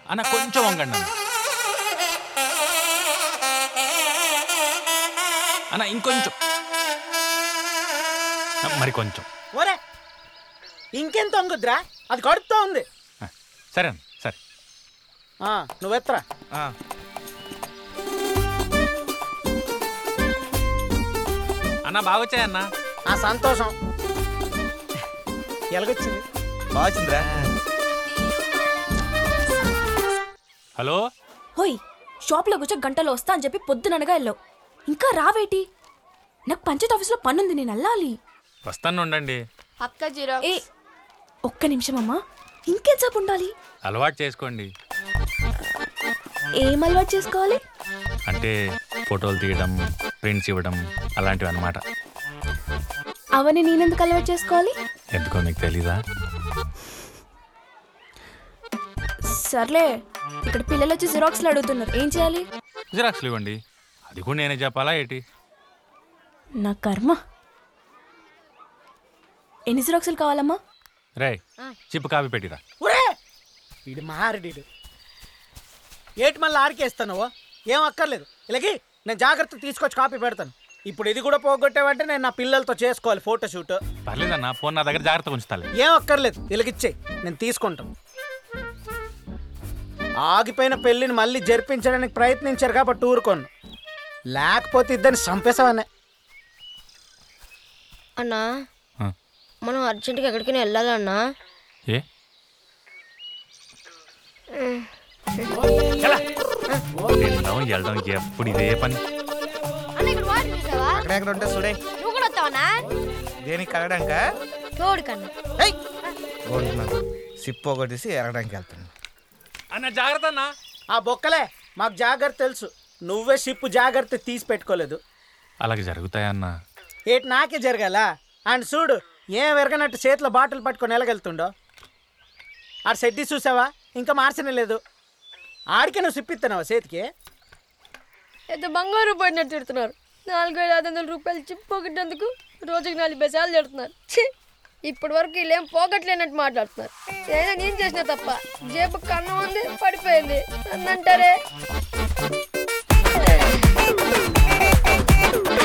అన్న కొంచెం వంగండి అన్న అన్న ఇంకొంచెం ఆ, మరి కొంచెం ఒరే ఇంకెంత వంగుద్రా అది కడుపుతో ఉంది ఆ, సరే అన్న సరే ఆ, నువ్వెత్తరా ఆ, అన్న బాగా వచ్చాయన్న ఆ సంతోషం ఎలాగొచ్చింది బాగా వచ్చిందిరా హలో హోయ్ షాప్లో కూర్చో గంటలో వస్తా అని చెప్పి పొద్దుననగా వెళ్ళావు ఇంకా రావేటి నాకు పంచాయత్ ఆఫీస్లో పనుంది నేను వెళ్ళాలి వస్తాను ఉండండి అక్క జీరో ఏ ఒక్క నిమిషం అమ్మా ఇంకెంతసేపు ఉండాలి అలవాటు చేసుకోండి ఏం అలవాటు చేసుకోవాలి అంటే ఫోటోలు తీయడం ప్రింట్స్ ఇవ్వడం అలాంటివి అన్నమాట అవన్నీ నేనెందుకు అలవాటు చేసుకోవాలి ఎందుకో మీకు తెలీదా సర్లే ఇక్కడ పిల్లలు వచ్చి జిరాక్స్లు అడుగుతున్నారు ఏం చేయాలి జిరాక్స్లు ఇవ్వండి అది కూడా నేనే చెప్పాలా ఏంటి నా కర్మ ఎన్ని జిరాక్సులు కావాలమ్మా రే చిప్పు కాపీ పెట్టిరా ఒరే వీడు మారడీడు ఏటి మళ్ళీ ఆడికేస్తాను ఏం అక్కర్లేదు ఇలాగి నేను జాగ్రత్త తీసుకొచ్చి కాపీ పెడతాను ఇప్పుడు ఇది కూడా పోగొట్టావంటే నేను నా పిల్లలతో చేసుకోవాలి ఫోటో షూట్ పర్లేదన్న ఫోన్ నా దగ్గర జాగ్రత్తగా ఉంచుతాలే ఏం అక్కర్లేదు ఇలాగిచ్చే నేను తీసుకుంటాను ఆగిపోయిన పెళ్ళిని మళ్ళీ జరిపించడానికి ప్రయత్నించారు కాబట్టి ఊరుకోను లేకపోతే ఇద్దరిని చంపేసావనే అన్నా ఆ, మనం అర్జెంటుగా ఎక్కడికైనా వెళ్ళాలన్నా ఏ వెళ్ళడం వెళ్ళడం ఎప్పుడు ఇదే పని అన్న ఇక్కడ వాటర్ చూసావా అక్కడెక్కడ ఉంటే చూడే నువ్వు కూడా వస్తావన్నా దేనికి కడగడానిక తోడు కన్నా సిప్ ఒకటేసి ఎరగడానికి వెళ్తాను అన్న జాగ్రత్త అన్న ఆ బొక్కలే మాకు జాగ్రత్త తెలుసు నువ్వే షిప్ జాగ్రత్త తీసి పెట్టుకోలేదు అలాగే జరుగుతాయన్న ఏటి నాకే జరగాల అండ్ చూడు ఏం ఎరగనట్టు చేతిలో బాటిల్ పట్టుకొని ఎలాగెళ్తుండో ఆడు సెడ్డి చూసావా ఇంకా మార్చనే లేదు ఆడికే నువ్వు సిప్పిస్తున్నావా చేతికి ఎంత బంగారు పడినట్టు తిడుతున్నారు నాలుగు వేల ఐదు వందల రూపాయలు చిప్ పోగొట్టేందుకు రోజుకి నాలుగు బెసాలు తిడుతున్నారు ఛీ! ఇప్పటి వరకు వీళ్ళేం పోగొట్టలేనట్టు మాట్లాడుతున్నారు ఏదో నేను చేసిన తప్ప జేబు కన్నం ఉంది పడిపోయింది నన్ను అంటారే